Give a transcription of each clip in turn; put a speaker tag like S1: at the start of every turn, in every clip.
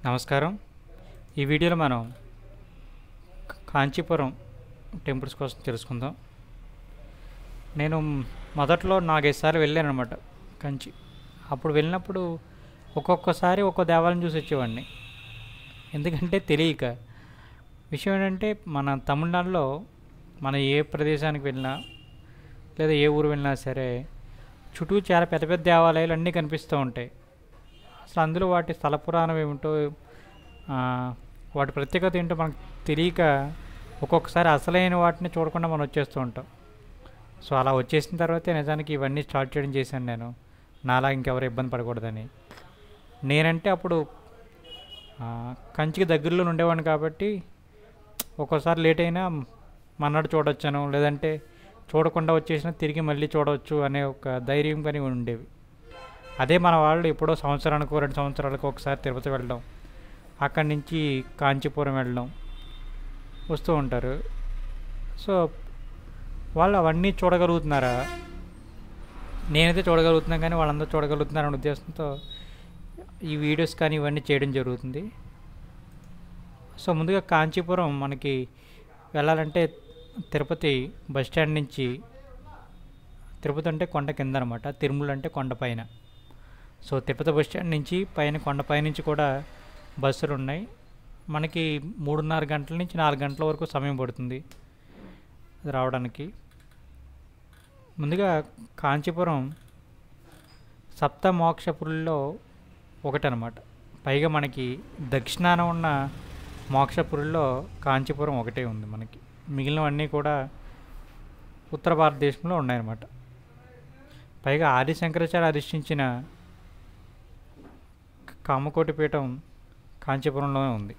S1: నమస్కారం ఈ వీడియోలో మనం క- కాంచీపురం టెంపుల్స్ కోసం తెలుసుకుందాం నేను మొదట్లో నాలుగైదు సార్లు వెళ్ళాను అనమాట కంచి అప్పుడు వెళ్ళినప్పుడు ఒక్కొక్కసారి ఒక్కో దేవాలయం చూసి వచ్చేవాడిని ఎందుకంటే తెలియక విషయం ఏంటంటే మన తమిళనాడులో మన ఏ ప్రదేశానికి వెళ్ళినా లేదా ఏ ఊరు వెళ్ళినా సరే చుట్టూ చాలా పెద్ద పెద్ద దేవాలయాలు అన్నీ కనిపిస్తూ ఉంటాయి అసలు అందులో వాటి స్థల పురాణం ఏమిటో ఆ, వాటి ప్రత్యేకత ఏంటో మనకు తెలియక ఒక్కొక్కసారి అసలైన వాటిని చూడకుండా మనం వచ్చేస్తూ ఉంటాం సో అలా వచ్చేసిన తర్వాతే నిజానికి ఇవన్నీ స్టార్ట్ చేయడం చేశాను నేను నాలా ఇంకెవరు ఇబ్బంది పడకూడదని నేనంటే అప్పుడు ఆ, కంచికి దగ్గరలో ఉండేవాడిని కాబట్టి ఒక్కోసారి లేట్ అయినా మన్నాడు చూడొచ్చాను లేదంటే చూడకుండా వచ్చేసినా తిరిగి మళ్ళీ చూడవచ్చు అనే ఒక ధైర్యం కానీ ఉండేవి అదే మన వాళ్ళు ఎప్పుడో సంవత్సరానికి రెండు సంవత్సరాలకు ఒకసారి తిరుపతి వెళ్ళడం అక్కడి నుంచి కాంచీపురం వెళ్ళడం వస్తూ ఉంటారు సో వాళ్ళు అవన్నీ చూడగలుగుతున్నారా నేనైతే చూడగలుగుతున్నాను కానీ వాళ్ళందరూ చూడగలుగుతున్నారనే ఉద్దేశంతో ఈ వీడియోస్ కానీ ఇవన్నీ చేయడం జరుగుతుంది సో ముందుగా కాంచీపురం మనకి వెళ్ళాలంటే తిరుపతి బస్ స్టాండ్ నుంచి తిరుపతి అంటే కొండ కింద అనమాట తిరుమల అంటే కొండ పైన సో తిరుపతి బస్ స్టాండ్ నుంచి పైన కొండపై నుంచి కూడా బస్సులు ఉన్నాయి మనకి మూడున్నర గంటల నుంచి నాలుగు గంటల వరకు సమయం పడుతుంది అది రావడానికి ముందుగా కాంచీపురం సప్త మోక్షపురుల్లో ఒకటనమాట పైగా మనకి దక్షిణాన ఉన్న మోక్షపురుల్లో కాంచీపురం ఒకటే ఉంది మనకి మిగిలినవన్నీ కూడా ఉత్తర భారతదేశంలో ఉన్నాయన్నమాట పైగా ఆదిశంకరాచార్య అధిష్ఠించిన కామకోటి పీఠం కాంచీపురంలోనే ఉంది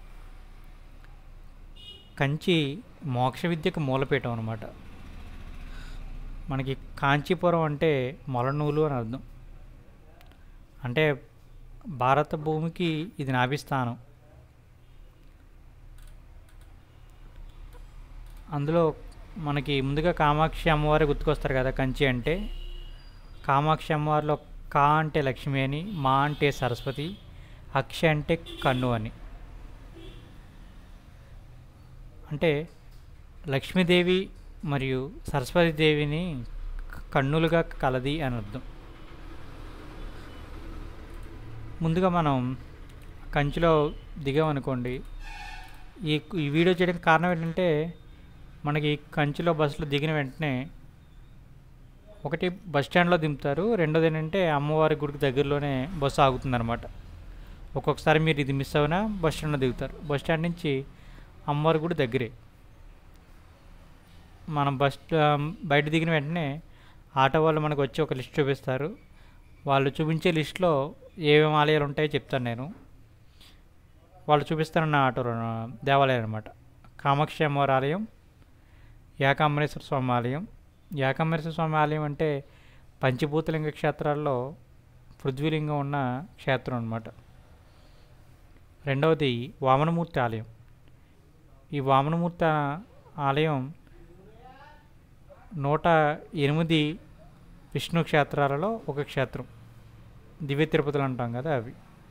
S1: కంచి మోక్ష విద్యకు మూలపీఠం అనమాట మనకి కాంచీపురం అంటే మొలనూలు అని అర్థం అంటే భారత భూమికి ఇది నాభిస్థానం అందులో మనకి ముందుగా కామాక్షి అమ్మవారి గుర్తుకొస్తారు కదా కంచి అంటే కామాక్షి అమ్మవారిలో కా అంటే లక్ష్మి అని మా అంటే సరస్వతి అక్ష అంటే కన్ను అని అంటే లక్ష్మీదేవి మరియు సరస్వతీదేవిని కన్నులుగా కలది అని అర్థం ముందుగా మనం కంచిలో దిగామనుకోండి ఈ ఈ వీడియో చేయడానికి కారణం ఏంటంటే మనకి కంచిలో బస్సులో దిగిన వెంటనే ఒకటి బస్ స్టాండ్లో దింపుతారు రెండోది ఏంటంటే అమ్మవారి గుడికి దగ్గరలోనే బస్సు ఆగుతుందన్నమాట ఒక్కొక్కసారి మీరు ఇది మిస్ అయినా బస్ స్టాండ్లో దిగుతారు బస్ స్టాండ్ నుంచి అమ్మవారి గుడి దగ్గరే మనం బస్ బయట దిగిన వెంటనే ఆటో వాళ్ళు మనకు వచ్చి ఒక లిస్ట్ చూపిస్తారు వాళ్ళు చూపించే లిస్ట్లో ఏమేమి ఆలయాలు ఉంటాయో చెప్తాను నేను వాళ్ళు చూపిస్తారన్న ఆటో దేవాలయం అనమాట కామాక్షి అమ్మవారి ఆలయం ఏకాంబరేశ్వర స్వామి ఆలయం ఏకాంబరేశ్వర స్వామి ఆలయం అంటే పంచభూతలింగ క్షేత్రాల్లో పృథ్వీలింగం ఉన్న క్షేత్రం అనమాట రెండవది వామనమూర్తి ఆలయం ఈ వామనమూర్తి ఆలయం నూట ఎనిమిది విష్ణు క్షేత్రాలలో ఒక క్షేత్రం దివ్య తిరుపతులు అంటాం కదా అవి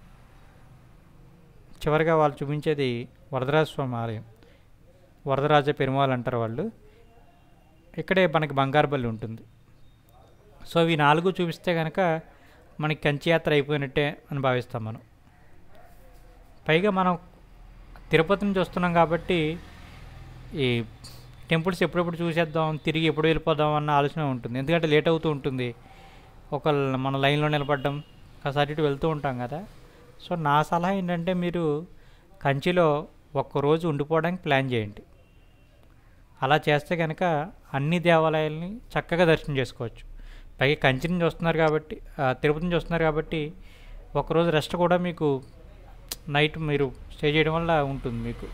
S1: చివరిగా వాళ్ళు చూపించేది వరదరాజ స్వామి ఆలయం వరదరాజ పెరుమాల్ అంటారు వాళ్ళు ఇక్కడే మనకి బంగారుబల్లి ఉంటుంది సో ఇవి నాలుగు చూపిస్తే కనుక మనకి కంచి యాత్ర అయిపోయినట్టే అని భావిస్తాం మనం పైగా మనం తిరుపతి నుంచి వస్తున్నాం కాబట్టి ఈ టెంపుల్స్ ఎప్పుడెప్పుడు చూసేద్దాం తిరిగి ఎప్పుడు వెళ్ళిపోదాం అన్న ఆలోచన ఉంటుంది ఎందుకంటే లేట్ అవుతూ ఉంటుంది ఒక మన లైన్లో నిలబడడం కాసారి ఇటు వెళ్తూ ఉంటాం కదా సో నా సలహా ఏంటంటే మీరు కంచిలో ఒక్కరోజు ఉండిపోవడానికి ప్లాన్ చేయండి అలా చేస్తే కనుక అన్ని దేవాలయాల్ని చక్కగా దర్శనం చేసుకోవచ్చు పైగా కంచి నుంచి వస్తున్నారు కాబట్టి ఆ, తిరుపతి నుంచి వస్తున్నారు కాబట్టి ఒకరోజు రెస్ట్ కూడా మీకు నైట్ మీరు స్టే చేయడం వల్ల ఉంటుంది మీకు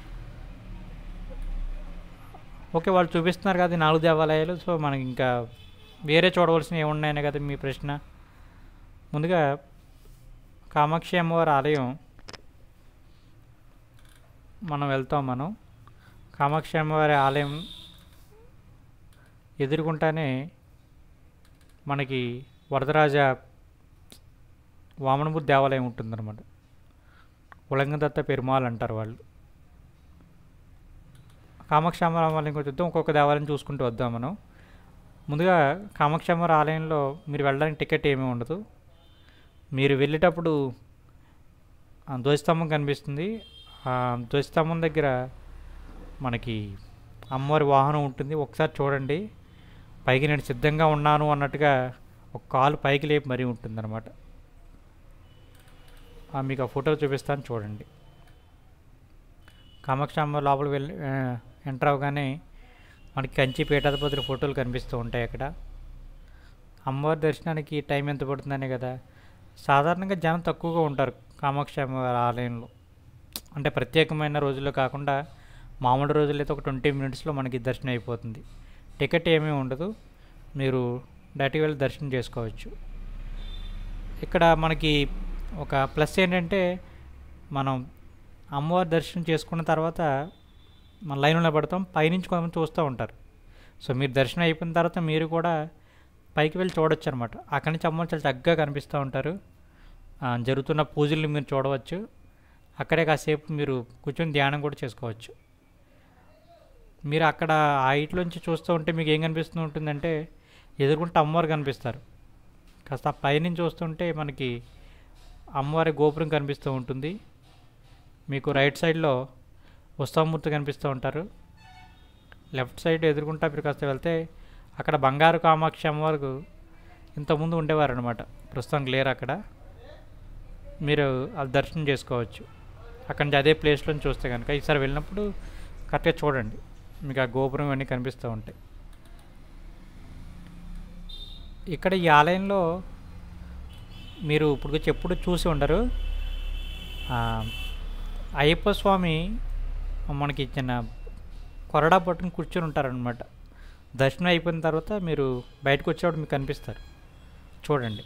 S1: ఓకే వాళ్ళు చూపిస్తున్నారు కదా ఈ నాలుగు దేవాలయాలు సో మనకి ఇంకా వేరే చూడవలసినవి ఏమున్నాయనే కదా మీ ప్రశ్న ముందుగా కామాక్షి అమ్మవారి ఆలయం మనం వెళ్తాం మనం కామాక్షి అమ్మవారి ఆలయం ఎదుర్కొంటానే మనకి వరదరాజ వామనమూర్తి దేవాలయం ఉంటుందన్నమాట ఉలంగదత్త పెరుమాల్ అంటారు వాళ్ళు కామాక్షమ్మ ఆలయం కొంచెం చూద్దాం ఒక్కొక్క దేవాలయం చూసుకుంటూ వద్దాం మనం ముందుగా కామాక్షమ్మ ఆలయంలో మీరు వెళ్ళడానికి టికెట్ ఏమీ ఉండదు మీరు వెళ్ళేటప్పుడు ఆ ధ్వజస్తంభం కనిపిస్తుంది ఆ ధ్వజస్తంభం దగ్గర మనకి అమ్మవారి వాహనం ఉంటుంది ఒకసారి చూడండి పైకి నేను సిద్ధంగా ఉన్నాను అన్నట్టుగా ఒక కాలు పైకి లేపి మరీ ఉంటుంది అనమాట మీకు ఆ ఫోటోలు చూపిస్తాను చూడండి కామాక్షమ్మ లోపలికి వెళ్ళి ఆ, ఎంటర్ అవగానే మనకి కంచి పీఠాధిపతుల ఫోటోలు కనిపిస్తూ ఉంటాయి అక్కడ అమ్మవారి దర్శనానికి టైం ఎంత పడుతుందనే కదా సాధారణంగా జనం తక్కువగా ఉంటారు కామాక్షి అమ్మవారి ఆలయంలో అంటే ప్రత్యేకమైన రోజుల్లో కాకుండా మామూలు రోజుల్లో అయితే ఒక ట్వంటీ మినిట్స్లో మనకి దర్శనం అయిపోతుంది టికెట్ ఏమీ ఉండదు మీరు డైరెక్ట్గా వెళ్ళి దర్శనం చేసుకోవచ్చు ఇక్కడ మనకి ఒక ప్లస్ ఏంటంటే మనం అమ్మవారి దర్శనం చేసుకున్న తర్వాత మన లైన్లో పడతాం పైనుంచి కొంతమంది చూస్తూ ఉంటారు సో మీరు దర్శనం అయిపోయిన తర్వాత మీరు కూడా పైకి వెళ్ళి చూడొచ్చు అనమాట అక్కడి నుంచి అమ్మవారు చాలా చక్కగా కనిపిస్తూ ఉంటారు ఆ, జరుగుతున్న పూజల్ని మీరు చూడవచ్చు అక్కడే కాసేపు మీరు కూర్చొని ధ్యానం కూడా చేసుకోవచ్చు మీరు అక్కడ ఆ ఇంట్లోంచి చూస్తూ ఉంటే మీకు ఏం కనిపిస్తూ ఉంటుందంటే ఎదుర్కొంటే అమ్మవారు కనిపిస్తారు కాస్త ఆ పైనుంచి చూస్తుంటే మనకి అమ్మవారి గోపురం కనిపిస్తూ ఉంటుంది మీకు రైట్ సైడ్లో ఉత్సవమూర్తి కనిపిస్తూ ఉంటారు లెఫ్ట్ సైడ్ ఎదుర్కొంటా మీరు కాస్త వెళ్తే అక్కడ బంగారు కామాక్షి అమ్మవారు ఇంతకుముందు ఉండేవారు అనమాట ప్రస్తుతానికి లేరు అక్కడ మీరు అది దర్శనం చేసుకోవచ్చు అక్కడి నుంచి అదే ప్లేస్లో చూస్తే కనుక ఈసారి వెళ్ళినప్పుడు కరెక్ట్గా చూడండి మీకు ఆ గోపురం ఇవన్నీ కనిపిస్తూ ఉంటాయి ఇక్కడ ఈ ఆలయంలో మీరు ఇప్పుడు ఎప్పుడు చూసి ఉండరు ఆ, అయ్యప్ప స్వామి మనకి ఇచ్చిన కొరడా పట్టుకుని కూర్చొని ఉంటారనమాట దర్శనం అయిపోయిన తర్వాత మీరు బయటకు వచ్చేవాడు మీకు కనిపిస్తారు చూడండి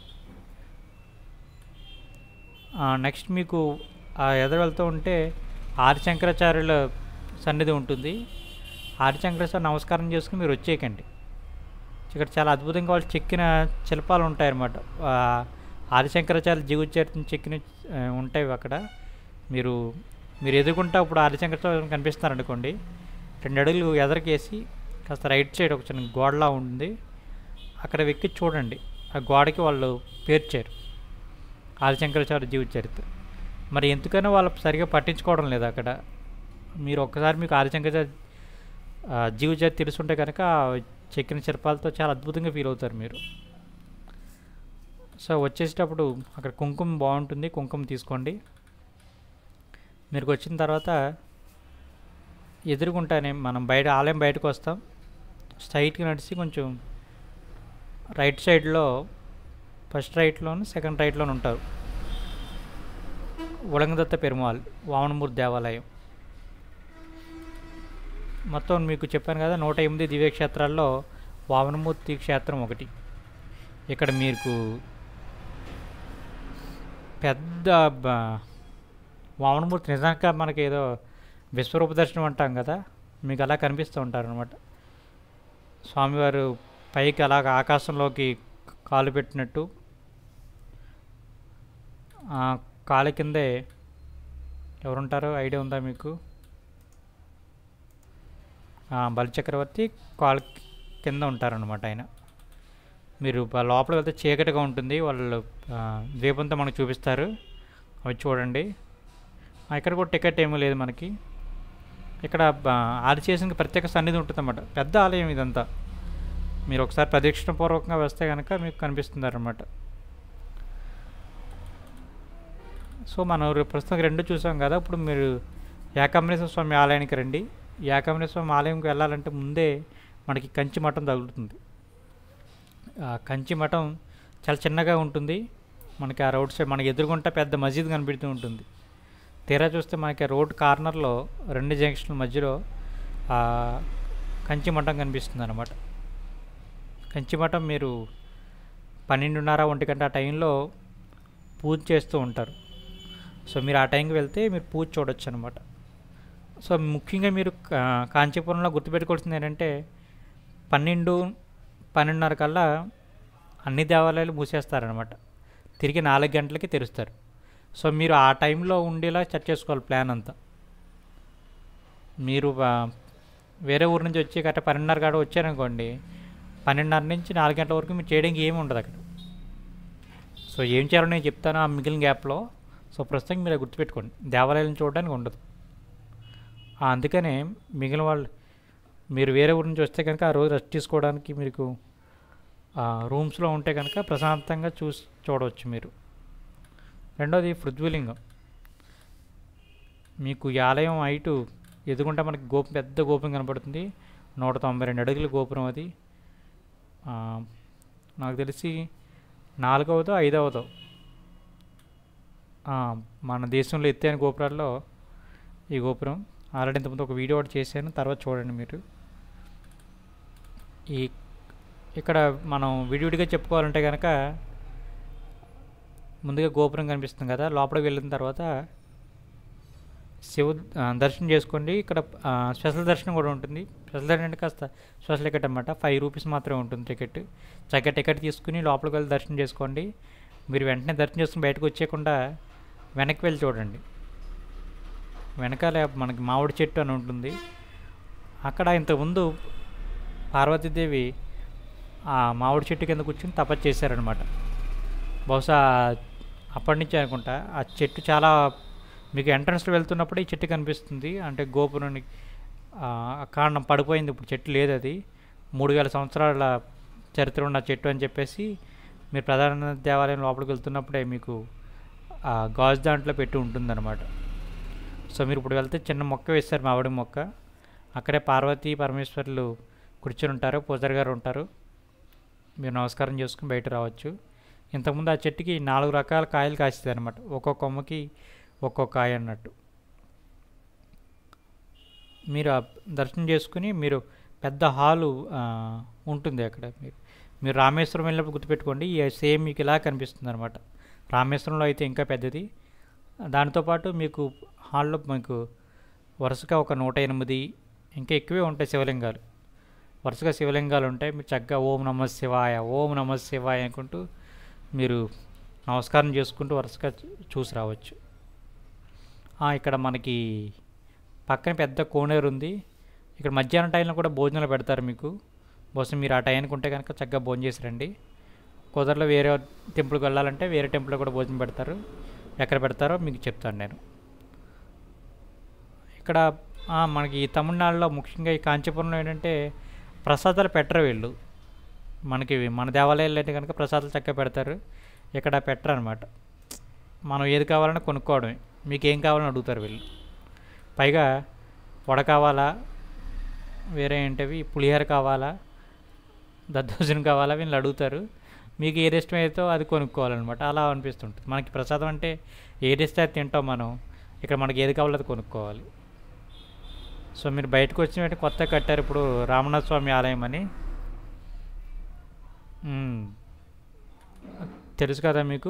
S1: నెక్స్ట్ మీకు ఆ ఎదురు వెళ్తూ ఉంటే ఆదిశంకరాచార్యుల సన్నిధి ఉంటుంది ఆదిశంకరాచార్య నమస్కారం చేసుకుని మీరు వచ్చేయకండి ఇక్కడ చాలా అద్భుతంగా వాళ్ళు చెక్కిన శిల్పాలు ఉంటాయన్నమాట ఆ, ఆదిశంకరాచార్య జీవితచరిత్రను చెక్కిన ఆ, ఉంటాయి అక్కడ మీరు మీరు ఎదుర్కొంటా ఇప్పుడు ఆదిశంకరాచార్య కనిపిస్తున్నారు అనుకోండి రెండు అడుగులు ఎదరికేసి కాస్త రైట్ సైడ్ ఒక చిన్న గోడలా ఉంది అక్కడ వెక్కి చూడండి ఆ గోడకి వాళ్ళు పేర్చారు ఆదిశంకరాచార్య జీవిత చరిత్ర మరి ఎందుకైనా వాళ్ళు సరిగా పట్టించుకోవడం లేదు అక్కడ మీరు ఒక్కసారి మీకు ఆదిశంకరాచార్య ఆ, జీవిత చరిత్ర తెలుసుంటే కనుక ఆ చెక్కిన శిల్పాలతో చాలా అద్భుతంగా ఫీల్ అవుతారు మీరు సో వచ్చేసేటప్పుడు అక్కడ కుంకుమ బాగుంటుంది కుంకుమ తీసుకోండి మీరు వచ్చిన తర్వాత ఎదురుగుంటానే మనం బయట ఆలయం బయటకు వస్తాం స్ట్రైట్గా నడిచి కొంచెం రైట్ సైడ్లో ఫస్ట్ రైట్లోను సెకండ్ రైట్లోను ఉంటారు ఉలంగదత్త పెరుమాల్ వామనమూర్తి దేవాలయం మొత్తం మీకు చెప్పాను కదా నూట ఎనిమిది దివ్యక్షేత్రాల్లో వామనమూర్తి క్షేత్రం ఒకటి ఇక్కడ మీకు పెద్ద బ- వామనమూర్తి నిజంగా మనకి ఏదో విశ్వరూప దర్శనం అంటాం కదా మీకు అలా కనిపిస్తూ ఉంటారు అనమాట స్వామివారు పైకి అలాగ ఆకాశంలోకి కాలు పెట్టినట్టు ఆ కాలు కిందే ఎవరుంటారో ఐడియా ఉందా మీకు ఆ, బలిచక్రవర్తి కాలు కింద ఉంటారనమాట ఆయన మీరు బ- లోపల వెళ్తే చీకటిగా ఉంటుంది వాళ్ళు ఆ, ద్వీపంతో మనకు చూపిస్తారు అవి చూడండి ఆ, ఇక్కడ కూడా టికెట్ ఏమీ లేదు మనకి ఇక్కడ ఆదిచేసిన ప్రత్యేక సన్నిధి ఉంటుందన్నమాట పెద్ద ఆలయం ఇదంతా మీరు ఒకసారి ప్రదక్షిణ పూర్వకంగా వస్తే కనుక మీకు కనిపిస్తుంది అనమాట సో మనం రే- ప్రస్తుతం రెండు చూసాం కదా ఇప్పుడు మీరు ఏకాంబరేశ్వర స్వామి ఆలయానికి రండి ఏకాంబరేశ్వర స్వామి ఆలయంకి వెళ్ళాలంటే ముందే మనకి కంచి మఠం తగులుతుంది ఆ కంచి మఠం చాలా చిన్నగా ఉంటుంది మనకి ఆ రోడ్ సైడ్ మనకి ఎదురుగుంటా పెద్ద మసీద్ కనిపిస్తూ ఉంటుంది తీరా చూస్తే మనకి రోడ్ కార్నర్లో రెండు జంక్షన్ల మధ్యలో ఆ కంచి మఠం కనిపిస్తుంది అనమాట కంచి మఠం మీరు పన్నెండున్నర ఒంటి గంట ఆ టైంలో పూజ చేస్తూ ఉంటారు సో మీరు ఆ టైంకి వెళ్తే మీరు పూజ చూడొచ్చు అనమాట సో ముఖ్యంగా మీరు కా- కాంచీపురంలో గుర్తుపెట్టుకోవాల్సింది ఏంటంటే పన్నెండు పన్నెండున్నర కల్లా అన్ని దేవాలయాలు మూసేస్తారనమాట తిరిగి నాలుగు గంటలకి తెరుస్తారు సో మీరు ఆ టైంలో ఉండేలా సెట్ చేసుకోవాలి ప్లాన్ అంతా మీరు ఆ, వేరే ఊరు నుంచి వచ్చి గట్ట పన్నెండున్నర కాడ వచ్చారనుకోండి పన్నెండున్నర నుంచి నాలుగు గంటల వరకు మీరు చేయడానికి ఏమి ఉండదు అక్కడ సో ఏం చేయాలో నేను చెప్తాను ఆ మిగిలిన గ్యాప్లో సో ప్రస్తుతం మీరు అది గుర్తుపెట్టుకోండి దేవాలయాలను చూడడానికి ఉండదు ఆ, అందుకనే మిగిలిన వాళ్ళు మీరు వేరే ఊరి నుంచి వస్తే కనుక ఆ రోజు రెస్ట్ తీసుకోవడానికి మీకు రూమ్స్లో ఉంటే కనుక ప్రశాంతంగా చూసి చూడవచ్చు మీరు రెండోది పృథ్వీలింగం మీకు ఈ ఆలయం హైటు ఎదుగుంటే మనకి గోపు పెద్ద గోపురం కనపడుతుంది నూట తొంభై రెండు అడుగుల గోపురం అది ఆ, నాకు తెలిసి నాలుగవదో ఐదవదో ఆ, మన దేశంలో ఎత్తైన గోపురాల్లో ఈ గోపురం ఆల్రెడీ ఇంతకుముందు ఒక వీడియో ఒకటి చేశాను తర్వాత చూడండి మీరు ఈ ఇక్కడ మనం విడివిడిగా చెప్పుకోవాలంటే కనుక ముందుగా గోపురం కనిపిస్తుంది కదా లోపలికి వెళ్ళిన తర్వాత శివ ఆ, దర్శనం చేసుకోండి ఇక్కడ ఆ, స్పెషల్ దర్శనం కూడా ఉంటుంది స్పెషల్ దర్శనం అంటే కాస్త స్పెషల్ టికెట్ అనమాట ఫైవ్ రూపీస్ మాత్రమే ఉంటుంది టికెట్ చక్కగా టికెట్ తీసుకుని లోపలికి వెళ్ళి దర్శనం చేసుకోండి మీరు వెంటనే దర్శనం చేసుకుని బయటకు వచ్చేయకుండా వెనక్కి వెళ్ళి చూడండి వెనకాల మనకి మామిడి చెట్టు అని ఉంటుంది అక్కడ ఇంతకుముందు పార్వతీదేవి ఆ మామిడి చెట్టు కింద కూర్చుని తపస్సు చేశారనమాట బహుశా అప్పటి నుంచి అనుకుంటా ఆ చెట్టు చాలా మీకు ఎంట్రన్స్లో వెళ్తున్నప్పుడు ఈ చెట్టు కనిపిస్తుంది అంటే గోపురానికి ఆ, కాండం పడిపోయింది ఇప్పుడు చెట్టు లేదు అది మూడు వేల సంవత్సరాల చరిత్ర ఉన్న చెట్టు అని చెప్పేసి మీరు ప్రధాన దేవాలయం లోపలికి వెళ్తున్నప్పుడే మీకు ఆ గాజు దాంట్లో పెట్టి ఉంటుందన్నమాట సో మీరు ఇప్పుడు వెళ్తే చిన్న మొక్క వేస్తారు మామిడి మొక్క అక్కడే పార్వతీ పరమేశ్వర్లు కూర్చొని ఉంటారు పూజారి గారు ఉంటారు మీరు నమస్కారం చేసుకుని బయట రావచ్చు ఇంతకుముందు ఆ చెట్టుకి నాలుగు రకాల కాయలు కాస్తుంది అనమాట ఒక్కొక్క కొమ్మకి ఒక్కొక్క కాయ అన్నట్టు మీరు ఆ దర్శనం చేసుకుని మీరు పెద్ద హాలు ఆ, ఉంటుంది అక్కడ మీరు మీరు రామేశ్వరం వెళ్ళినప్పుడు గుర్తుపెట్టుకోండి ఈ సేమ్ మీకు ఇలా కనిపిస్తుంది అనమాట రామేశ్వరంలో అయితే ఇంకా పెద్దది దాంతోపాటు మీకు హాల్లో మీకు వరుసగా ఒక నూట ఎనిమిది ఇంకా ఎక్కువే ఉంటాయి శివలింగాలు వరుసగా శివలింగాలు ఉంటాయి మీరు చక్కగా ఓం నమ శివాయ ఓం నమ శివాయ అనుకుంటూ మీరు నమస్కారం చేసుకుంటూ వరుసగా చూ- చూసి రావచ్చు ఆ, ఇక్కడ మనకి పక్కన పెద్ద కోనేరు ఉంది ఇక్కడ మధ్యాహ్నం టైంలో కూడా భోజనాలు పెడతారు మీకు బహుశా మీరు ఆ టైంకి ఉంటే కనుక చక్కగా భోజనం చేసి రండి కుదరలో వేరే టెంపుల్కి వెళ్ళాలంటే వేరే టెంపుల్లో కూడా భోజనం పెడతారు ఎక్కడ పెడతారో మీకు చెప్తాను నేను ఇక్కడ ఆ, మనకి ఈ తమిళనాడులో ముఖ్యంగా ఈ కాంచీపురంలో ఏంటంటే ప్రసాదాలు పెట్టరు వీళ్ళు మనకి మన దేవాలయాలు అయితే కనుక ప్రసాదాలు చక్కగా పెడతారు ఇక్కడ పెట్టరు అనమాట మనం ఏది కావాలన్నా కొనుక్కోవడమే మీకు ఏం కావాలని అడుగుతారు వీళ్ళు పైగా వడ కావాలా వేరే ఏంటివి పులిహోర కావాలా దద్దోజనం కావాలా వీళ్ళు అడుగుతారు మీకు ఏది ఇష్టమైతే అది కొనుక్కోవాలన్నమాట అలా అనిపిస్తుంటుంది మనకి ప్రసాదం అంటే ఏది ఇస్తే అది తింటాం మనం ఇక్కడ మనకి ఏది కావాలో అది కొనుక్కోవాలి సో మీరు బయటకు వచ్చిన వెంటనే కొత్తగా కట్టారు ఇప్పుడు రామనాథ స్వామి ఆలయం అని మ్మ్. తెలుసు కదా మీకు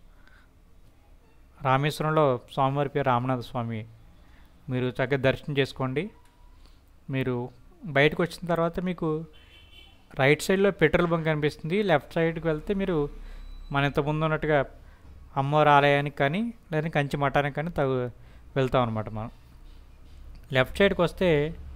S1: రామేశ్వరంలో స్వామివారి పేరు రామనాథ స్వామి మీరు చక్కగా దర్శనం చేసుకోండి మీరు బయటకు వచ్చిన తర్వాత మీకు రైట్ సైడ్లో పెట్రోల్ బంక్ కనిపిస్తుంది లెఫ్ట్ సైడ్కి వెళ్తే మీరు మన ఇంత ముందు ఉన్నట్టుగా అమ్మవారి ఆలయానికి కానీ లేదా కంచి మఠానికి కానీ తగు వెళ్తాం అనమాట మనం లెఫ్ట్ సైడ్కి వస్తే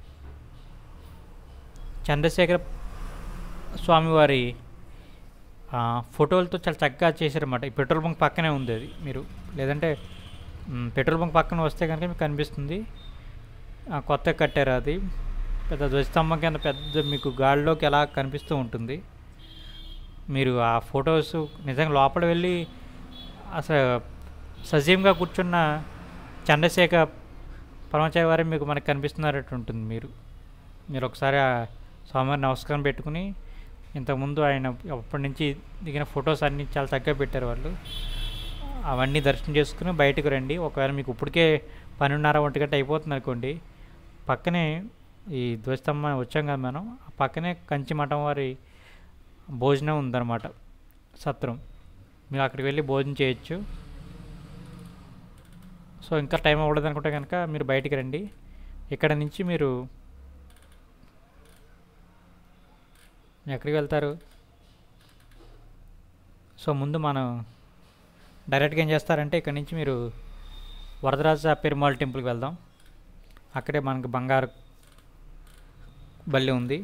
S1: చంద్రశేఖర స్వామివారి ఆ, ఫోటోలతో చాలా చక్కగా చేశారన్నమాట ఈ పెట్రోల్ బంక్ పక్కనే ఉంది అది మీరు లేదంటే మ్, పెట్రోల్ బంక్ పక్కన వస్తే కనుక మీకు కనిపిస్తుంది ఆ, కొత్తగా కట్టారు అది పెద్ద ధ్వజస్తంభం కింద పెద్ద మీకు గాలిలోకి ఎలా కనిపిస్తూ ఉంటుంది మీరు ఆ ఫొటోస్ నిజంగా లోపల వెళ్ళి అసలు సజీవంగా కూర్చున్న చంద్రశేఖర్ పరమాచార్య వారే మీకు మనకు కనిపిస్తున్నట్టు ఉంటుంది మీరు మీరు ఒకసారి ఆ స్వామివారి నమస్కారం పెట్టుకుని ఇంతకుముందు ఆయన అప్పటి నుంచి దిగిన ఫొటోస్ అన్నీ చాలా చక్కగా పెట్టారు వాళ్ళు అవన్నీ దర్శనం చేసుకుని బయటకు రండి ఒకవేళ మీకు ఇప్పటికే పన్నెండున్నర ఒంటి గంట అయిపోతుంది అనుకోండి పక్కనే ఈ ధ్వజస్తంభం వచ్చాం కదా మనం ఆ పక్కనే కంచి మఠం వారి భోజనం ఉందన్నమాట సత్రం మీరు అక్కడికి వెళ్ళి భోజనం చేయొచ్చు సో ఇంకా టైం అవ్వలేదు అనుకుంటే కనుక మీరు బయటికి రండి ఇక్కడ నుంచి మీరు ఎక్కడికి వెళ్తారు సో ముందు మనం డైరెక్ట్గా ఏం చేస్తారంటే ఇక్కడ నుంచి మీరు వరదరాజ పెరుమాళ్ టెంపుల్కి వెళ్దాం అక్కడే మనకి బంగారు బల్లి ఉంది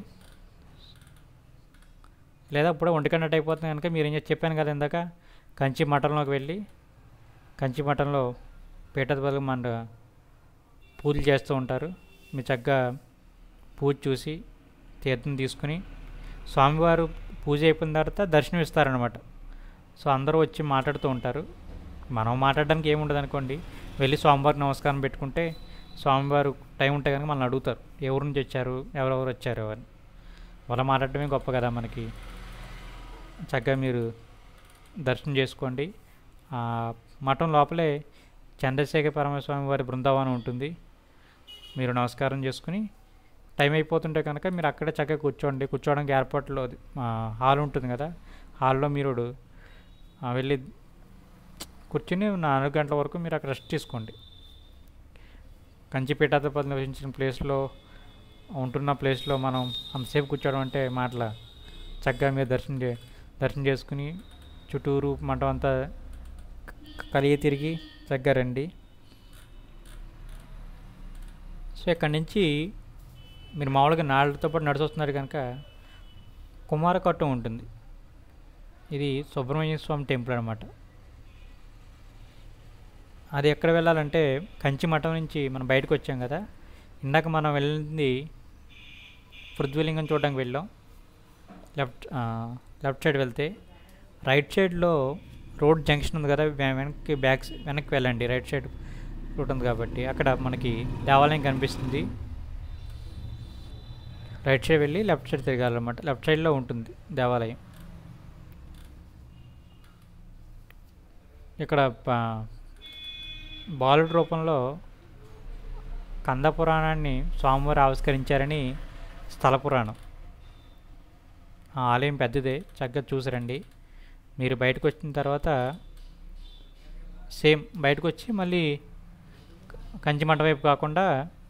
S1: లేదా ఇప్పుడు ఒంటికన్నట్టు అయిపోతుంది కనుక మీరు ఏం చేసి చెప్పాను కదా ఇందాక కంచి మఠంలోకి వెళ్ళి కంచి మఠంలో పీఠత బదులు మన పూజలు చేస్తూ ఉంటారు మీరు చక్కగా పూజ చూసి తీర్థం తీసుకుని స్వామివారు పూజ అయిపోయిన తర్వాత దర్శనం ఇస్తారనమాట సో అందరూ వచ్చి మాట్లాడుతూ ఉంటారు మనం మాట్లాడడానికి ఏముండదు అనుకోండి వెళ్ళి స్వామివారికి నమస్కారం పెట్టుకుంటే స్వామివారు టైం ఉంటే కనుక మనల్ని అడుగుతారు ఏ ఊరు నుంచి వచ్చారు ఎవరెవరు వచ్చారు అని వాళ్ళ మాట్లాడటమే గొప్ప కదా మనకి చక్కగా మీరు దర్శనం చేసుకోండి ఆ మఠం లోపలే చంద్రశేఖర పరమస్వామి వారి బృందావనం ఉంటుంది మీరు నమస్కారం చేసుకుని టైం అయిపోతుంటే కనుక మీరు అక్కడే చక్కగా కూర్చోండి కూర్చోవడానికి ఏర్పాట్లో అది, ఆ, హాల్ ఉంటుంది కదా హాల్లో మీరు ఆ, వెళ్ళి కూర్చుని నాలుగు గంటల వరకు మీరు అక్కడ రెస్ట్ తీసుకోండి కంచిపీఠాధిపతి నివసించిన ప్లేస్లో ఉంటున్న ప్లేస్లో మనం అంతసేపు కూర్చోవడం అంటే మాటల చక్కగా మీరు దర్శనం చే దర్శనం చేసుకుని చుట్టూరు మంటం అంతా క- కలిగి తిరిగి చక్కగా రండి సో ఇక్కడి నుంచి మీరు మామూలుగా నాళ్ళతో పాటు నడిచొస్తున్నారు కనుక కుమారకట్టం ఉంటుంది ఇది సుబ్రహ్మణ్య స్వామి టెంపుల్ అనమాట అది ఎక్కడ వెళ్ళాలంటే కంచి మఠం నుంచి మనం బయటకు వచ్చాం కదా ఇందాక మనం వెళ్ళింది పృథ్వీలింగం చూడడానికి వెళ్ళాం లెఫ్ట్ ఆ, లెఫ్ట్ సైడ్ వెళ్తే రైట్ సైడ్లో రోడ్ జంక్షన్ ఉంది కదా వె- వెనక్కి బ్యాక్ సై- వెనక్కి వెళ్ళండి రైట్ సైడ్ రూట్ ఉంది కాబట్టి అక్కడ మనకి దేవాలయం కనిపిస్తుంది రైట్ సైడ్ వెళ్ళి లెఫ్ట్ సైడ్ తిరగాలన్నమాట లెఫ్ట్ సైడ్లో ఉంటుంది దేవాలయం ఇక్కడ ప- బాలుడి రూపంలో కంద పురాణాన్ని స్వామివారు ఆవిష్కరించారని స్థల పురాణం ఆ ఆలయం పెద్దదే చక్కగా చూసిరండి మీరు బయటకు వచ్చిన తర్వాత సేమ్ బయటకు వచ్చి మళ్ళీ కంచి మంట వైపు కాకుండా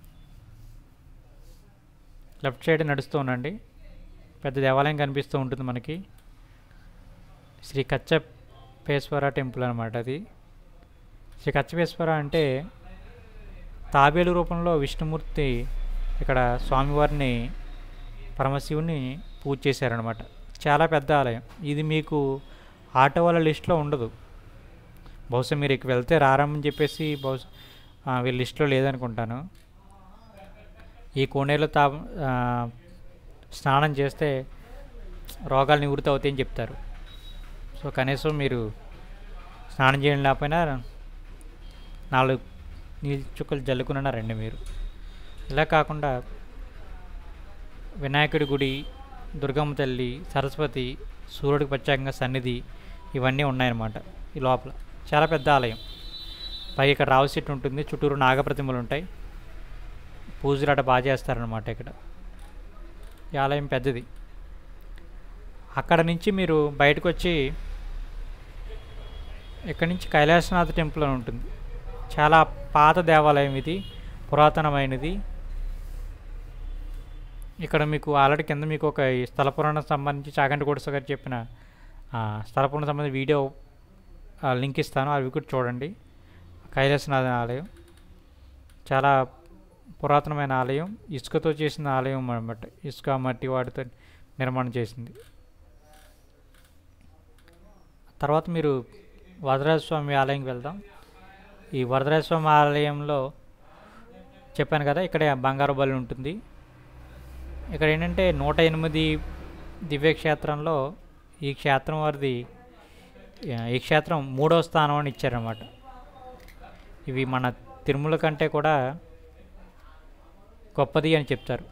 S1: లెఫ్ట్ సైడ్ నడుస్తూ ఉండండి పెద్ద దేవాలయం కనిపిస్తూ ఉంటుంది మనకి శ్రీ కచ్చపేశ్వర టెంపుల్ అనమాట అది శ్రీ కచ్చపేశ్వర అంటే తాబేలు రూపంలో విష్ణుమూర్తి ఇక్కడ స్వామివారిని పరమశివుని పూజ చేశారనమాట చాలా పెద్ద ఆలయం ఇది మీకు ఆటో వాళ్ళ లిస్ట్లో ఉండదు బహుశా మీరు ఇక వెళ్తే రారని చెప్పేసి బహుశా ఆ, వీళ్ళ లిస్ట్లో లేదనుకుంటాను ఈ కోనేరులో తా ఆ, స్నానం చేస్తే రోగాలు నివృత్తి అవుతాయని చెప్తారు సో కనీసం మీరు స్నానం చేయడం లేకపోయినా నాలుగు నీళ్ళ చుక్కలు జల్లుకున్నా రండి మీరు ఇలా కాకుండా వినాయకుడి గుడి దుర్గమ్మ తల్లి సరస్వతి సూర్యుడికి ప్రత్యేకంగా సన్నిధి ఇవన్నీ ఉన్నాయన్నమాట ఈ లోపల చాలా పెద్ద ఆలయం పై ఇక్కడ రావు చెట్టు ఉంటుంది చుట్టూరు నాగప్రతిమలు ఉంటాయి పూజలు అట బాగా చేస్తారనమాట ఇక్కడ ఈ ఆలయం పెద్దది అక్కడ నుంచి మీరు బయటకు వచ్చి ఇక్కడ నుంచి కైలాసనాథ్ టెంపుల్ అని ఉంటుంది చాలా పాత దేవాలయం ఇది పురాతనమైనది ఇక్కడ మీకు ఆల్రెడీ కింద మీకు ఒక ఈ స్థల పురాణం సంబంధించి చాగంటి కోటస గారు చెప్పిన ఆ, స్థల పురాణం సంబంధించి వీడియో ఆ, లింక్ ఇస్తాను అవి కూడా చూడండి కైలాసనాథ ఆలయం చాలా పురాతనమైన ఆలయం ఇసుకతో చేసిన ఆలయం అన్నమాట ఇసుక మట్టి వాటితో నిర్మాణం చేసింది తర్వాత మీరు వరదరాజ స్వామి ఆలయంకి వెళ్దాం ఈ వరదరాజ స్వామి ఆలయంలో చెప్పాను కదా ఇక్కడ బంగారు బలి ఉంటుంది ఇక్కడ ఏంటంటే నూట ఎనిమిది దివ్యక్షేత్రంలో ఈ క్షేత్రం వారిది ఆ, ఈ క్షేత్రం మూడవ స్థానం అని ఇచ్చారన్నమాట ఇవి మన తిరుమల కంటే కూడా గొప్పది అని చెప్తారు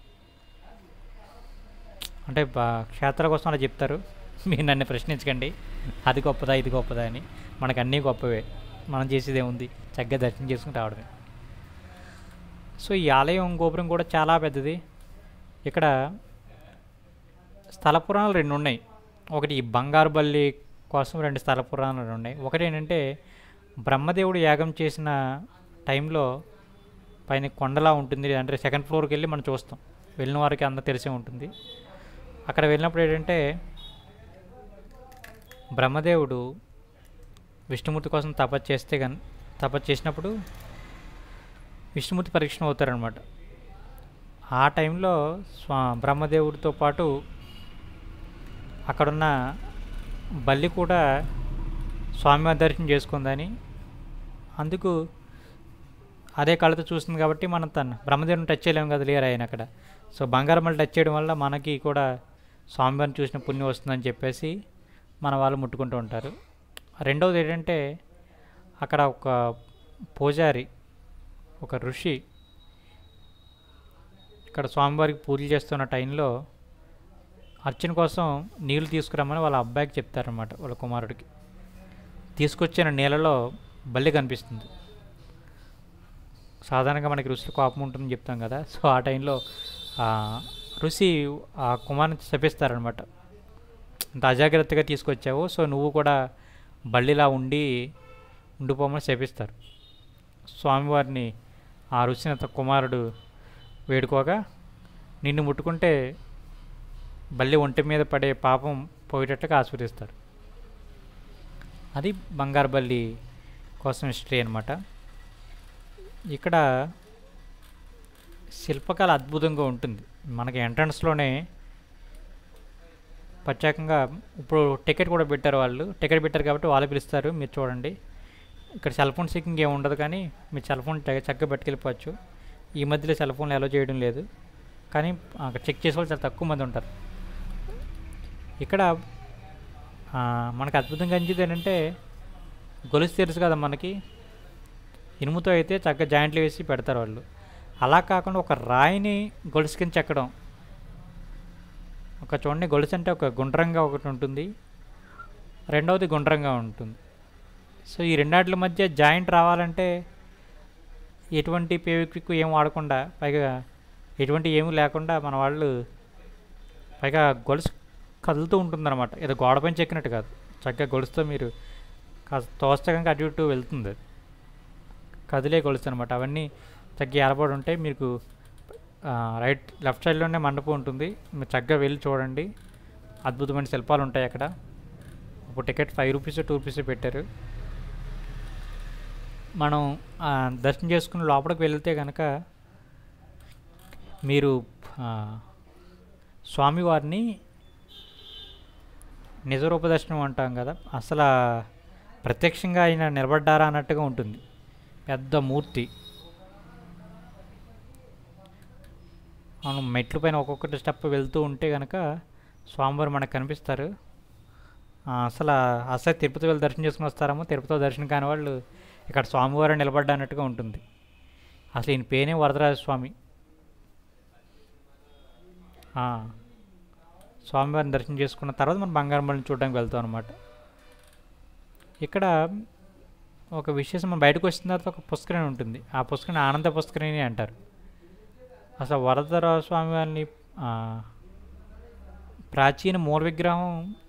S1: అంటే బా- క్షేత్రాల కోసం అలా చెప్తారు మీరు నన్ను ప్రశ్నించకండి అది గొప్పదా ఇది గొప్పదా అని మనకు అన్నీ గొప్పవే మనం చేసేది ఏముంది చక్కగా దర్శనం చేసుకుని రావడమే సో ఈ ఆలయం గోపురం కూడా చాలా పెద్దది ఇక్కడ స్థల పురాణాలు రెండు ఉన్నాయి ఒకటి ఈ బంగారు బల్లి కోసం రెండు స్థల పురాణాలు ఉన్నాయి ఒకటి ఏంటంటే బ్రహ్మదేవుడు యాగం చేసిన టైంలో పైన కొండలా ఉంటుంది అంటే సెకండ్ ఫ్లోర్కి వెళ్ళి మనం చూస్తాం వెళ్ళిన వారికి అంతా తెలిసే ఉంటుంది అక్కడ వెళ్ళినప్పుడు ఏంటంటే బ్రహ్మదేవుడు విష్ణుమూర్తి కోసం తపస్సు చేస్తే కానీ తపస్సు చేసినప్పుడు విష్ణుమూర్తి పరీక్షణ అవుతారనమాట ఆ టైంలో స్వా బ్రహ్మదేవుడితో పాటు అక్కడున్న బల్లి కూడా స్వామివారి దర్శనం చేసుకుందని అందుకు అదే కళ్ళతో చూస్తుంది కాబట్టి మనం తను బ్రహ్మదేవుని టచ్ చేయలేము కదా లేరు ఆయన అక్కడ సో బంగారం మళ్ళీ టచ్ చేయడం వల్ల మనకి కూడా స్వామివారిని చూసిన పుణ్యం వస్తుందని చెప్పేసి మన వాళ్ళు ముట్టుకుంటూ ఉంటారు రెండవది ఏంటంటే అక్కడ ఒక పూజారి ఒక ఋషి ఇక్కడ స్వామివారికి పూజలు చేస్తున్న టైంలో అర్చన కోసం నీళ్లు తీసుకురమ్మని వాళ్ళ అబ్బాయికి చెప్తారనమాట వాళ్ళ కుమారుడికి తీసుకొచ్చిన నీళ్ళలో బల్లి కనిపిస్తుంది సాధారణంగా మనకి ఋషి కోపం ఉంటుందని చెప్తాం కదా సో ఆ టైంలో ఆ ఋషి ఆ కుమారుని శపిస్తారనమాట అంత అజాగ్రత్తగా తీసుకొచ్చావు సో నువ్వు కూడా బల్లిలా ఉండి ఉండిపోమని శపిస్తారు స్వామివారిని ఆ ఋషిని అతని కుమారుడు వేడుకోగా నిన్ను ముట్టుకుంటే బల్లి ఒంటి మీద పడే పాపం పోయేటట్టుగా ఆస్వాదిస్తారు అది బంగారు బల్లి కోసం హిస్టరీ అనమాట ఇక్కడ శిల్పకళ అద్భుతంగా ఉంటుంది మనకి ఎంట్రన్స్లోనే ప్రత్యేకంగా ఇప్పుడు టికెట్ కూడా పెట్టారు వాళ్ళు టికెట్ పెట్టారు కాబట్టి వాళ్ళు పిలుస్తారు మీరు చూడండి ఇక్కడ సెల్ ఫోన్ సీకింగ్ ఏమి ఉండదు కానీ మీరు సెల్ ఫోన్ చక్క- చక్కగా పట్టుకెళ్ళిపోవచ్చు ఈ మధ్యలో సెల్ ఫోన్లు అలో చేయడం లేదు కానీ అక్కడ చెక్ చేసే వాళ్ళు చాలా తక్కువ మంది ఉంటారు ఇక్కడ ఆ, మనకు అద్భుతంగా అనిపించేది ఏంటంటే గొలుసు తెలుసు కదా మనకి ఇనుముతో అయితే చక్కగా జాయింట్లు వేసి పెడతారు వాళ్ళు అలా కాకుండా ఒక రాయిని గొలుసు కింద చెక్కడం ఒక చూడండి గొలుసు అంటే ఒక గుండ్రంగా ఒకటి ఉంటుంది రెండవది గుండ్రంగా ఉంటుంది సో ఈ రెండాట్ల మధ్య జాయింట్ రావాలంటే ఎటువంటి పేవిక్విక్ ఏం వాడకుండా పైగా ఎటువంటి ఏమీ లేకుండా మన వాళ్ళు పైగా గొలుసు కదులుతూ ఉంటుందన్నమాట ఏదో గోడపైన చెక్కినట్టు కాదు చక్కగా గొలుసుతో మీరు కాస్త తోస్తకంగా అటు ఇటు వెళ్తుంది అది కదిలే గొలుసు అనమాట అవన్నీ చక్కగా ఏర్పడి ఉంటాయి మీకు ఆ, రైట్ లెఫ్ట్ సైడ్లోనే మండపం ఉంటుంది మీరు చక్కగా వెళ్ళి చూడండి అద్భుతమైన శిల్పాలు ఉంటాయి అక్కడ ఇప్పుడు ticket five rupees two rupees పెట్టారు మనం ఆ, దర్శనం చేసుకుని లోపలికి వెళ్తే కనుక మీరు ఆ, స్వామివారిని నిజరూప దర్శనం అంటాం కదా అసలు ఆ ప్రత్యక్షంగా ఆయన నిలబడ్డారా అన్నట్టుగా ఉంటుంది పెద్ద మూర్తి అవును మెట్ల పైన ఒక్కొక్కటి స్టెప్ వెళ్తూ ఉంటే కనుక స్వామివారు మనకు కనిపిస్తారు ఆ, అసలు అసలు తిరుపతి వెళ్ళి దర్శనం చేసుకుని వస్తారేమో తిరుపతిలో దర్శనం కాని వాళ్ళు ఇక్కడ స్వామివారు నిలబడ్డా అన్నట్టుగా ఉంటుంది అసలు ఈయన పేనే వరదరాజ స్వామి ఆ, స్వామివారిని దర్శనం చేసుకున్న తర్వాత మనం బంగారం బళ్ళని చూడడానికి వెళ్తాం అనమాట ఇక్కడ ఒక విశేషం మనం బయటకు వచ్చిన తర్వాత ఒక పుష్కరిణి ఉంటుంది ఆ పుష్కరిణి ఆనంద పుష్కరిణి అంటారు అసలు వరదరాజ స్వామి వారిని ఆ, ప్రాచీన మూల విగ్రహం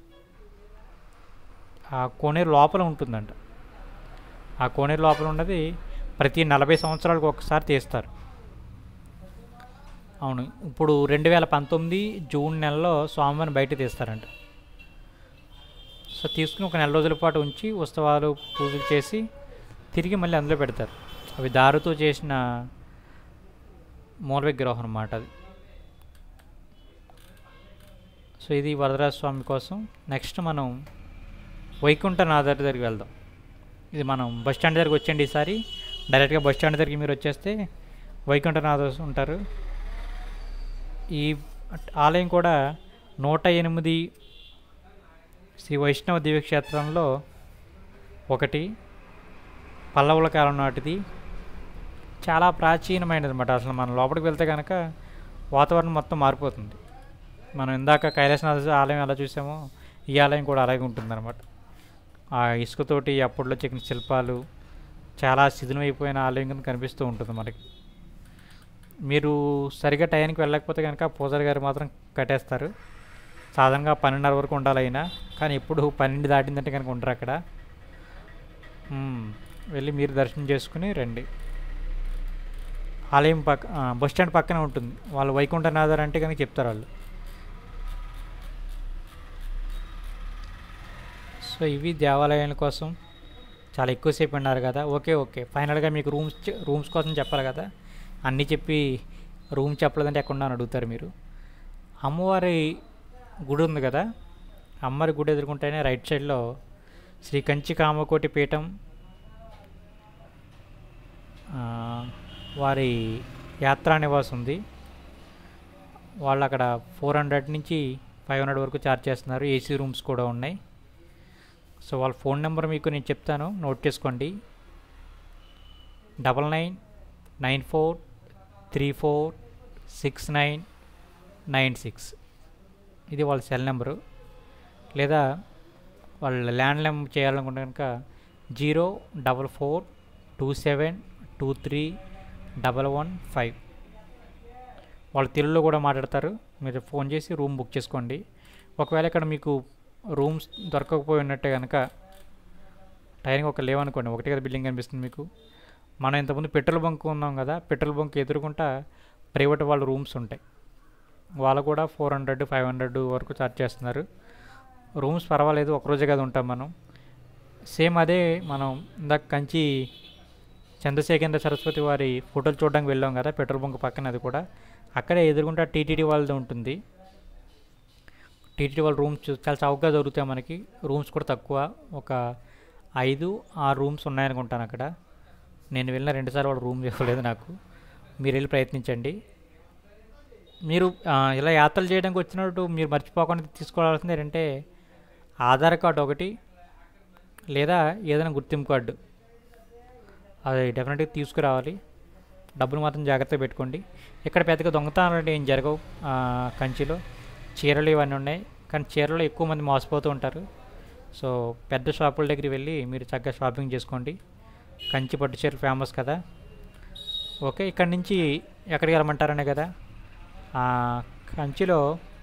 S1: ఆ కోనేరు లోపల ఉంటుందంట ఆ కోనేరు లోపల ఉన్నది ప్రతి నలభై సంవత్సరాలకు ఒకసారి తీస్తారు అవును ఇప్పుడు రెండు వేల పంతొమ్మిది జూన్ నెలలో స్వామివారిని బయట తీస్తారంట సో తీసుకుని ఒక నెల రోజుల పాటు ఉంచి ఉత్సవాలు పూజలు చేసి తిరిగి మళ్ళీ అందులో పెడతారు అవి దారుతో చేసిన మూల విగ్రహం అన్నమాట అది సో ఇది వరదరాజ స్వామి కోసం నెక్స్ట్ మనం వైకుంఠనాథర్ దగ్గరికి వెళ్దాం ఇది మనం బస్ స్టాండ్ దగ్గరికి వచ్చేయండి ఈసారి డైరెక్ట్గా బస్ స్టాండ్ దగ్గరికి మీరు వచ్చేస్తే వైకుంఠనాథ ఉంటారు ఈ ఆలయం కూడా నూట ఎనిమిది శ్రీ వైష్ణవ దివ్యక్షేత్రంలో ఒకటి పల్లవుల కాలం నాటిది చాలా ప్రాచీనమైనది అనమాట అసలు మనం లోపలికి వెళ్తే కనుక వాతావరణం మొత్తం మారిపోతుంది మనం ఇందాక కైలాసనాథ ఆలయం ఎలా చూసామో ఈ ఆలయం కూడా అలాగే ఉంటుందన్నమాట ఆ ఇసుకతోటి అప్పట్లో చెక్కిన శిల్పాలు చాలా శిథిలమైపోయిన ఆలయం కింద కనిపిస్తూ ఉంటుంది మనకి మీరు సరిగా టైంకి వెళ్ళకపోతే కనుక పూజారి గారు మాత్రం కట్టేస్తారు సాధారణంగా పన్నెండున్నర వరకు ఉండాలి అయినా కానీ ఎప్పుడు పన్నెండు దాటిందంటే కనుక ఉండరు అక్కడ మ్మ్. వెళ్ళి మీరు దర్శనం చేసుకుని రండి ఆలయం పక్క ఆ, బస్ స్టాండ్ పక్కనే ఉంటుంది వాళ్ళు వైకుంఠనాథర్ అంటే కనుక చెప్తారు వాళ్ళు సో ఇవి దేవాలయాల కోసం చాలా ఎక్కువసేపు ఉన్నారు కదా ఓకే ఓకే ఫైనల్గా మీకు రూమ్స్ చె- రూమ్స్ కోసం చెప్పాలి కదా అన్నీ చెప్పి రూమ్ చెప్పలేదంటే ఎక్కడ అని అడుగుతారు మీరు అమ్మవారి గుడి ఉంది కదా అమ్మవారి గుడి ఎదుర్కొంటేనే రైట్ సైడ్లో శ్రీ కంచి కామకోటి పీఠం ఆ, వారి యాత్రా నివాస్ ఉంది వాళ్ళు అక్కడ ఫోర్ హండ్రెడ్ నుంచి ఫైవ్ హండ్రెడ్ వరకు ఛార్జ్ చేస్తున్నారు ఏసీ రూమ్స్ కూడా ఉన్నాయి సో వాళ్ళ ఫోన్ నెంబర్ మీకు నేను చెప్తాను నోట్ చేసుకోండి double nine nine four three four six nine nine six ఇది వాళ్ళ సెల్ నెంబరు లేదా వాళ్ళు ల్యాండ్ లైన్ చేయాలనుకుంటే కనుక zero double four two seven two three double one five వాళ్ళు తెలుగులో కూడా మాట్లాడతారు మీరు ఫోన్ చేసి రూమ్ బుక్ చేసుకోండి ఒకవేళ ఇక్కడ మీకు రూమ్స్ దొరకకపోయి ఉన్నట్టే కనుక టైంకి ఒక లేవనుకోండి ఒకటి కదా బిల్డింగ్ కనిపిస్తుంది మీకు మనం ఇంతకుముందు పెట్రోల్ బంక్ ఉన్నాం కదా పెట్రోల్ బంక్ ఎదురుకుంటా ప్రైవేట్ వాళ్ళ రూమ్స్ ఉంటాయి వాళ్ళు కూడా ఫోర్ హండ్రెడ్ ఫైవ్ హండ్రెడ్ వరకు ఛార్జ్ చేస్తున్నారు రూమ్స్ పర్వాలేదు ఒకరోజే కదా ఉంటాం మనం సేమ్ అదే మనం ఇందాక కంచి చంద్రశేఖరేంద్ర సరస్వతి వారి ఫోటోలు చూడడానికి వెళ్ళాం కదా పెట్రోల్ బంక్ పక్కన అది కూడా అక్కడే ఎదురుకుంటా టీటీడీ వాళ్ళది ఉంటుంది టీటీడీ వాళ్ళ రూమ్స్ చాలా చౌకగా దొరుకుతాయి మనకి రూమ్స్ కూడా తక్కువ ఒక ఐదు ఆరు రూమ్స్ ఉన్నాయనుకుంటాను అక్కడ నేను వెళ్ళిన రెండుసార్లు వాళ్ళు రూమ్ ఇవ్వలేదు నాకు మీరు వెళ్ళి ప్రయత్నించండి మీరు ఆ, ఇలా యాత్రలు చేయడానికి వచ్చినట్టు మీరు మర్చిపోకుండా తీసుకోవాల్సింది ఏంటంటే ఆధార్ కార్డు ఒకటి లేదా ఏదైనా గుర్తింపు కార్డు అది డెఫినెట్గా తీసుకురావాలి డబ్బులు మాత్రం జాగ్రత్తగా పెట్టుకోండి ఇక్కడ పెద్దగా దొంగతనాలు అంటే ఏం జరగవు ఆ, కంచిలో చీరలు ఇవన్నీ ఉన్నాయి కానీ చీరలో ఎక్కువ మంది మోసపోతూ ఉంటారు సో పెద్ద షాపుల దగ్గరికి వెళ్ళి మీరు చక్కగా షాపింగ్ చేసుకోండి కంచి పట్టు చీరలు ఫేమస్ కదా ఓకే ఇక్కడ నుంచి ఎక్కడికి వెళ్ళమంటారనే కదా ఆ, కంచిలో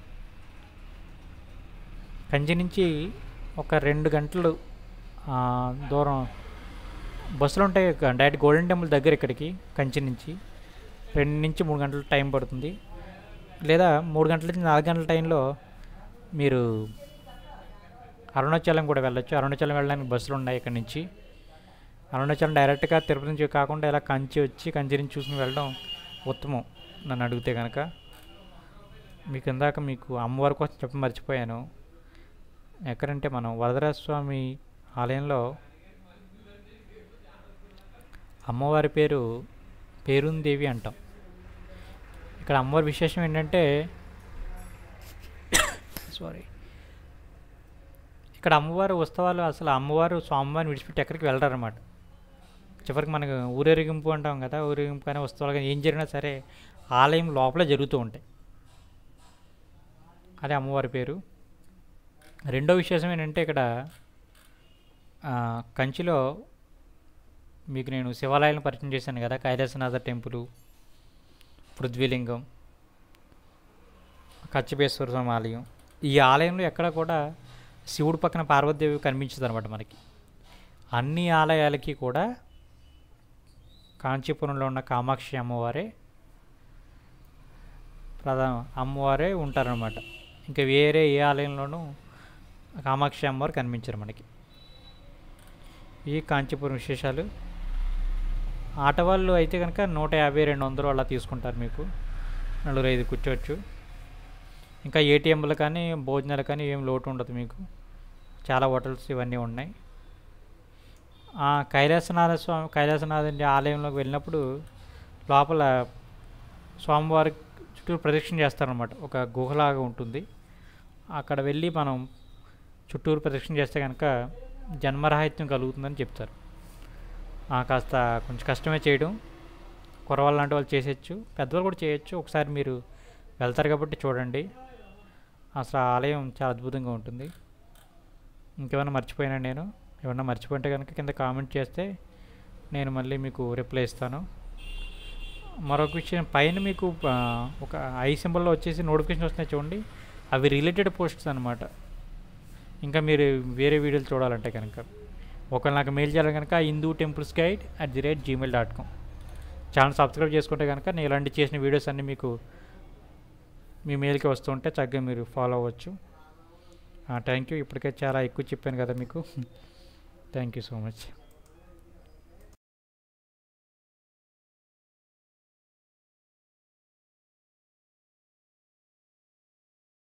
S1: కంచి నుంచి ఒక రెండు గంటలు ఆ, దూరం బస్సులు ఉంటాయి క- డైరెక్ట్ గోల్డెన్ టెంపుల్ దగ్గర ఇక్కడికి కంచి నుంచి రెండు నుంచి మూడు గంటల టైం పడుతుంది లేదా మూడు గంటల నుంచి నాలుగు గంటల టైంలో మీరు అరుణాచలం కూడా వెళ్ళొచ్చు అరుణాచలం వెళ్ళడానికి బస్సులు ఉన్నాయి ఇక్కడ నుంచి అరుణాచలం డైరెక్ట్గా తిరుపతి నుంచి కాకుండా ఇలా కంచి వచ్చి కంచి నుంచి చూసుకుని వెళ్ళడం ఉత్తమం నన్ను అడిగితే కనుక మీకు ఇందాక మీకు అమ్మవారి కోసం చెప్ప మర్చిపోయాను ఎక్కడంటే మనం వరదరాజ స్వామి ఆలయంలో అమ్మవారి పేరు పేరుందేవి అంటాం ఇక్కడ అమ్మవారి విశేషం ఏంటంటే సారీ ఇక్కడ అమ్మవారి ఉత్సవాలు అసలు అమ్మవారు స్వామివారిని విడిచిపెట్టి ఎక్కడికి వెళ్ళరన్నమాట చివరికి మనకు ఊరేగింపు అంటాం కదా ఊరేగింపు కానీ ఉత్సవాలు కానీ ఏం జరిగినా సరే ఆలయం లోపలే జరుగుతూ ఉంటాయి అదే అమ్మవారి పేరు రెండో విశేషం ఏంటంటే ఇక్కడ ఆ, కంచిలో మీకు నేను శివాలయాలను పరిచయం చేశాను కదా కైలాసనాథ టెంపుల్ పృథ్వీలింగం కచ్చపేశ్వర స్వామి ఆలయం ఈ ఆలయంలో ఎక్కడ కూడా శివుడు పక్కన పార్వతీదేవి కనిపించదు అనమాట మనకి అన్ని ఆలయాలకి కూడా కాంచీపురంలో ఉన్న కామాక్షి అమ్మవారే ప్రధాన అమ్మవారే ఉంటారనమాట ఇంకా వేరే ఏ ఆలయంలోనూ కామాక్షి అమ్మవారు కనిపించరు మనకి ఈ కాంచీపురం విశేషాలు ఆటవాళ్ళు అయితే కనుక నూట యాభై రెండు వందలు అలా తీసుకుంటారు మీకు నలుగురు ఐదు కూర్చోవచ్చు ఇంకా ఏటీఎంలు కానీ భోజనాలు కానీ ఏం లోటు ఉండదు మీకు చాలా హోటల్స్ ఇవన్నీ ఉన్నాయి ఆ కైలాసనాథ స్వామి కైలాసనాథుని ఆలయంలోకి వెళ్ళినప్పుడు లోపల స్వామివారి చుట్టూ ప్రదక్షిణ చేస్తారనమాట ఒక గుహలాగా ఉంటుంది అక్కడ వెళ్ళి మనం చుట్టూరు ప్రదక్షిణ చేస్తే కనుక జన్మరాహిత్యం కలుగుతుందని చెప్తారు ఆ, కాస్త కొంచెం కష్టమే చేయడం కురవాళ్ళు లాంటి వాళ్ళు చేసేయచ్చు పెద్దవాళ్ళు కూడా చేయొచ్చు ఒకసారి మీరు వెళ్తారు కాబట్టి చూడండి అసలు ఆ ఆలయం చాలా అద్భుతంగా ఉంటుంది ఇంకేమైనా మర్చిపోయినా నేను ఏమన్నా మర్చిపోయింటే కనుక కింద కామెంట్ చేస్తే నేను మళ్ళీ మీకు రిప్లై ఇస్తాను మరొక విషయం పైన మీకు ఆ, ఒక ఐ సింబల్లో వచ్చేసి నోటిఫికేషన్ వస్తున్నాయి చూడండి అవి రిలేటెడ్ పోస్ట్స్ అనమాట ఇంకా మీరు వేరే వీడియోలు చూడాలంటే కనుక ఒకవేళ నాకు మెయిల్ చేయాలి కనుక Hindu temples guide at the rate Gmail dot com channel subscribe చేసుకుంటే కనుక నేను ఇలాంటి చేసిన వీడియోస్ అన్నీ మీకు మీ మెయిల్కి వస్తుంటే చక్కగా మీరు ఫాలో అవ్వచ్చు థ్యాంక్ యూ ఇప్పటికే చాలా ఎక్కువ చెప్పాను కదా మీకు థ్యాంక్ యూ సో మచ్